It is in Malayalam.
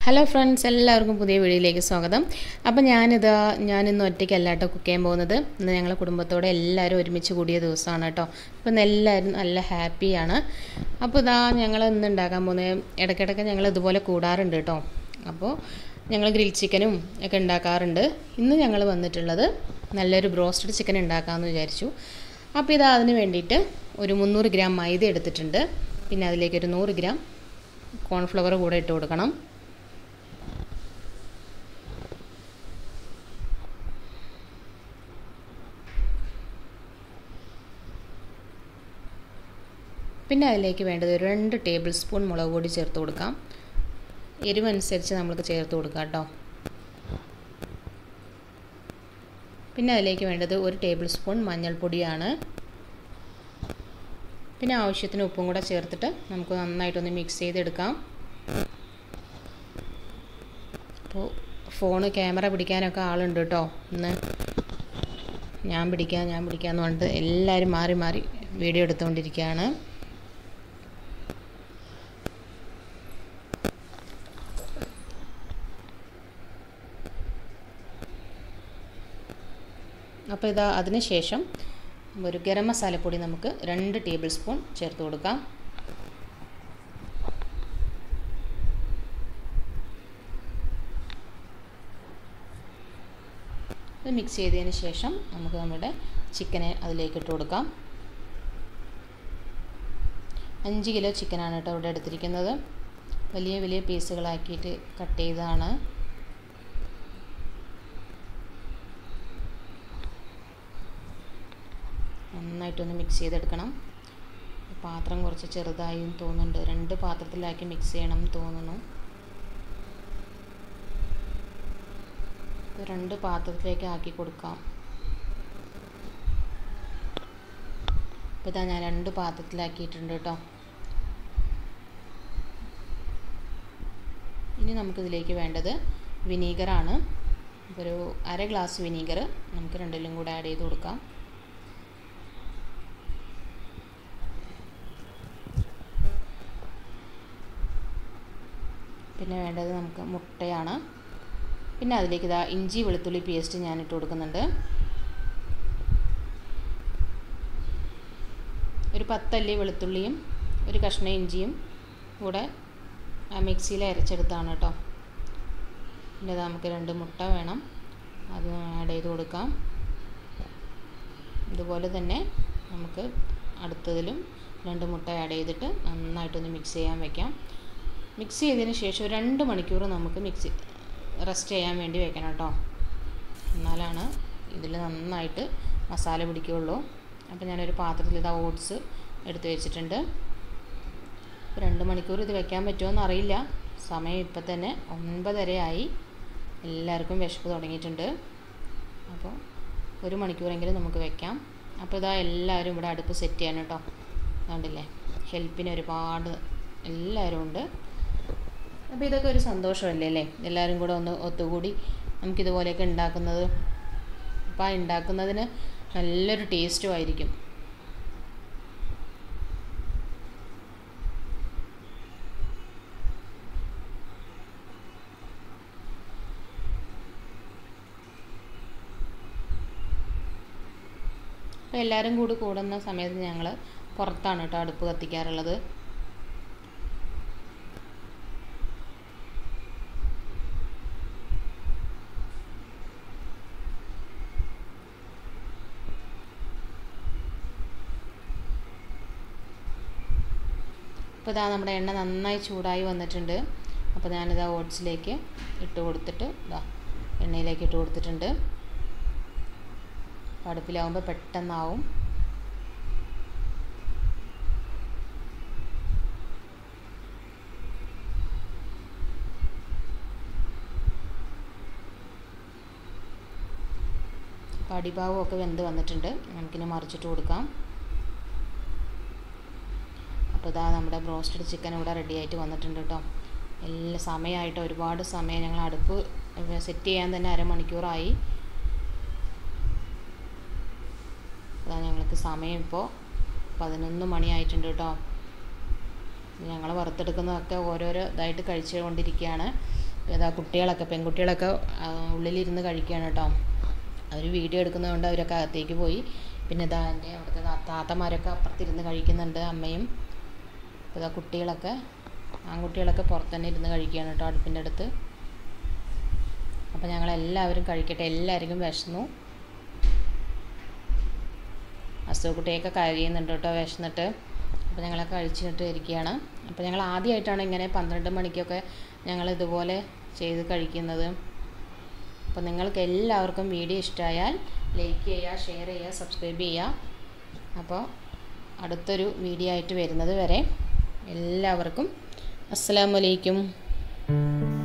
ഹലോ ഫ്രണ്ട്സ് എല്ലാവർക്കും പുതിയ വീഡിയോയിലേക്ക് സ്വാഗതം അപ്പം ഞാനിത് ഞാനിന്ന് ഒറ്റയ്ക്കല്ല കേട്ടോ കുക്ക് ചെയ്യാൻ പോകുന്നത് ഇന്ന് ഞങ്ങളെ കുടുംബത്തോടെ എല്ലാവരും ഒരുമിച്ച് കൂടിയ ദിവസമാണ് കേട്ടോ അപ്പം ഇന്ന് എല്ലാവരും നല്ല ഹാപ്പിയാണ് അപ്പോൾ ഇതാ ഞങ്ങൾ ഇന്ന് ഉണ്ടാക്കാൻ പോകുന്നത് ഇടയ്ക്കിടയ്ക്ക് ഞങ്ങൾ ഇതുപോലെ കൂടാറുണ്ട് കേട്ടോ അപ്പോൾ ഞങ്ങൾ ഗ്രിൽ ചിക്കനും ഒക്കെ ഉണ്ടാക്കാറുണ്ട് ഇന്ന് ഞങ്ങൾ വന്നിട്ടുള്ളത് നല്ലൊരു ബ്രോസ്റ്റഡ് ചിക്കൻ ഉണ്ടാക്കാമെന്ന് വിചാരിച്ചു അപ്പോൾ ഇത് അതിന് വേണ്ടിയിട്ട് ഒരു മുന്നൂറ് ഗ്രാം മൈദ എടുത്തിട്ടുണ്ട് പിന്നെ അതിലേക്ക് ഒരു നൂറ് ഗ്രാം കോൺഫ്ലവർ കൂടെ ഇട്ട് കൊടുക്കണം പിന്നെ അതിലേക്ക് വേണ്ടത് ഒരു രണ്ട് ടേബിൾ സ്പൂൺ മുളക് പൊടി ചേർത്ത് കൊടുക്കാം എരിവനുസരിച്ച് നമ്മൾക്ക് ചേർത്ത് കൊടുക്കാം കേട്ടോ പിന്നെ അതിലേക്ക് വേണ്ടത് ഒരു ടേബിൾ സ്പൂൺ മഞ്ഞൾപ്പൊടിയാണ് പിന്നെ ആവശ്യത്തിന് ഉപ്പും കൂടെ ചേർത്തിട്ട് നമുക്ക് നന്നായിട്ടൊന്ന് മിക്സ് ചെയ്തെടുക്കാം അപ്പോൾ ഫോണ് ക്യാമറ പിടിക്കാനൊക്കെ ആളുണ്ട് കേട്ടോ ഇന്ന് ഞാൻ പിടിക്കാം ഞാൻ പിടിക്കാമെന്ന് പറഞ്ഞിട്ട് എല്ലാവരും മാറി മാറി വീഡിയോ എടുത്തുകൊണ്ടിരിക്കുകയാണ് അപ്പോൾ ഇതാ അതിന് ശേഷം ഒരു ഗരം മസാലപ്പൊടി നമുക്ക് രണ്ട് ടേബിൾ സ്പൂൺ ചേർത്ത് കൊടുക്കാം ഇത് മിക്സ് ചെയ്തതിന് ശേഷം നമുക്ക് നമ്മുടെ ചിക്കനെ അതിലേക്ക് ഇട്ട് കൊടുക്കാം അഞ്ച് കിലോ ചിക്കനാണ് കേട്ടോ ഇവിടെ എടുത്തിരിക്കുന്നത് വലിയ വലിയ പീസുകളാക്കിയിട്ട് കട്ട് ചെയ്തതാണ് നന്നായിട്ടൊന്ന് മിക്സ് ചെയ്തെടുക്കണം പാത്രം കുറച്ച് ചെറുതായും തോന്നുന്നുണ്ട് രണ്ട് പാത്രത്തിലാക്കി മിക്സ് ചെയ്യണം തോന്നുന്നു രണ്ട് പാത്രത്തിലേക്ക് ആക്കി കൊടുക്കാം അപ്പോൾ ഇതാ ഞാൻ രണ്ട് പാത്രത്തിലാക്കിയിട്ടുണ്ട് കേട്ടോ ഇനി നമുക്കിതിലേക്ക് വേണ്ടത് വിനീഗറാണ് ഒരു അര ഗ്ലാസ് വിനീഗർ നമുക്ക് രണ്ടിലും കൂടെ ആഡ് ചെയ്ത് കൊടുക്കാം പിന്നെ വേണ്ടത് നമുക്ക് മുട്ടയാണ് പിന്നെ അതിലേക്ക് ഇതാ ഇഞ്ചി വെളുത്തുള്ളി പേസ്റ്റ് ഞാൻ ഇട്ട് കൊടുക്കുന്നുണ്ട് ഒരു പത്തല്ലി വെളുത്തുള്ളിയും ഒരു കഷ്ണം ഇഞ്ചിയും കൂടെ മിക്സിയിൽ അരച്ചെടുത്താണ് കേട്ടോ പിന്നെ ഇത് നമുക്ക് രണ്ട് മുട്ട വേണം അത് ആഡ് ചെയ്ത് കൊടുക്കാം ഇതുപോലെ തന്നെ നമുക്ക് അടുത്തതിലും രണ്ട് മുട്ട ആഡ് ചെയ്തിട്ട് നന്നായിട്ടൊന്ന് മിക്സ് ചെയ്യാൻ വയ്ക്കാം മിക്സ് ചെയ്തതിന് ശേഷം ഒരു രണ്ട് മണിക്കൂർ നമുക്ക് മിക്സി റെസ്റ്റ് ചെയ്യാൻ വേണ്ടി വെക്കണം കേട്ടോ എന്നാലാണ് ഇതിൽ നന്നായിട്ട് മസാല പിടിക്കുകയുള്ളൂ അപ്പോൾ ഞാനൊരു പാത്രത്തിൽ ഇതാ ഓട്സ് എടുത്ത് വെച്ചിട്ടുണ്ട് രണ്ട് മണിക്കൂർ ഇത് വെക്കാൻ പറ്റുമോ എന്നറിയില്ല സമയം ഇപ്പം തന്നെ ഒൻപതരയായി എല്ലാവർക്കും വിശപ്പ് തുടങ്ങിയിട്ടുണ്ട് അപ്പോൾ ഒരു മണിക്കൂറെങ്കിലും നമുക്ക് വെക്കാം അപ്പോൾ ഇതാ എല്ലാവരും ഇവിടെ അടുപ്പ് സെറ്റ് ചെയ്യാൻ കേട്ടോ കണ്ടില്ലേ ഹെൽപ്പിന് ഒരുപാട് എല്ലാവരും ഉണ്ട് അപ്പോൾ ഇതൊക്കെ ഒരു സന്തോഷമല്ലേ അല്ലേ എല്ലാവരും കൂടെ ഒന്ന് ഒത്തുകൂടി നമുക്കിതുപോലെയൊക്കെ ഉണ്ടാക്കുന്നത് അപ്പോൾ ആ ഉണ്ടാക്കുന്നതിന് നല്ലൊരു ടേസ്റ്റും ആയിരിക്കും അപ്പോൾ എല്ലാവരും കൂടി കൂടുന്ന സമയത്ത് ഞങ്ങൾ പുറത്താണ് കേട്ടോ അടുപ്പ് കത്തിക്കാറുള്ളത് അപ്പോൾ ഇതാ നമ്മുടെ എണ്ണ നന്നായി ചൂടായി വന്നിട്ടുണ്ട് അപ്പോൾ ഞാനിതാ ഓട്സിലേക്ക് ഇട്ട് കൊടുത്തിട്ട് ഇതാ എണ്ണയിലേക്ക് ഇട്ട് കൊടുത്തിട്ടുണ്ട് അടുപ്പിലാവുമ്പോൾ പെട്ടെന്നാവും അപ്പോൾ അടിഭാവം ഒക്കെ വെന്ത് വന്നിട്ടുണ്ട് നമുക്കിനി മറിച്ചിട്ട് കൊടുക്കാം അപ്പോൾ ഇതാ നമ്മുടെ ബ്രോസ്റ്റഡ് ചിക്കൻ ഇവിടെ റെഡി ആയിട്ട് വന്നിട്ടുണ്ട് കേട്ടോ എല്ലാ സമയമായിട്ട് ഒരുപാട് സമയം ഞങ്ങൾ അടുപ്പ് സെറ്റ് ചെയ്യാൻ തന്നെ അരമണിക്കൂറായി അതാ ഞങ്ങൾക്ക് സമയം ഇപ്പോൾ പതിനൊന്ന് മണിയായിട്ടുണ്ട് കേട്ടോ ഞങ്ങൾ വറുത്തെടുക്കുന്നതൊക്കെ ഓരോരോ ഇതായിട്ട് കഴിച്ചുകൊണ്ടിരിക്കുകയാണ് ഏതാ കുട്ടികളൊക്കെ പെൺകുട്ടികളൊക്കെ ആ, ഉള്ളിലിരുന്ന് കഴിക്കുകയാണ് കേട്ടോ അവർ വീഡിയോ എടുക്കുന്നതുകൊണ്ട് അവരൊക്കെ അകത്തേക്ക് പോയി പിന്നെ ഇതാ എൻ്റെ അവിടുത്തെ താ- താത്തമാരൊക്കെ അപ്പുറത്തിരുന്ന് കഴിക്കുന്നുണ്ട് അമ്മയും അപ്പോൾ ഇതാ കുട്ടികളൊക്കെ ആൺകുട്ടികളൊക്കെ പുറത്ത് തന്നെ ഇരുന്ന് കഴിക്കുകയാണ് കേട്ടോ അടുപ്പിൻ്റെ അടുത്ത് അപ്പോൾ ഞങ്ങളെല്ലാവരും കഴിക്കട്ടെ എല്ലാവർക്കും വിശന്നു അസുഖക്കുട്ടിയൊക്കെ കരയുന്നുണ്ട് കേട്ടോ വിശന്നിട്ട് അപ്പോൾ ഞങ്ങളൊക്കെ കഴിച്ചിട്ട് ഇരിക്കുകയാണ് അപ്പോൾ ഞങ്ങൾ ആദ്യമായിട്ടാണ് ഇങ്ങനെ പന്ത്രണ്ട് മണിക്കൊക്കെ ഞങ്ങൾ ഇതുപോലെ ചെയ്ത് കഴിക്കുന്നത് അപ്പോൾ നിങ്ങൾക്ക് എല്ലാവർക്കും വീഡിയോ ഇഷ്ടമായാൽ ലൈക്ക് ചെയ്യുക ഷെയർ ചെയ്യുക സബ്സ്ക്രൈബ് ചെയ്യുക അപ്പോൾ അടുത്തൊരു വീഡിയോ ആയിട്ട് വരുന്നത് വരെ എല്ലാവർക്കും അസ്സലാമലൈക്കും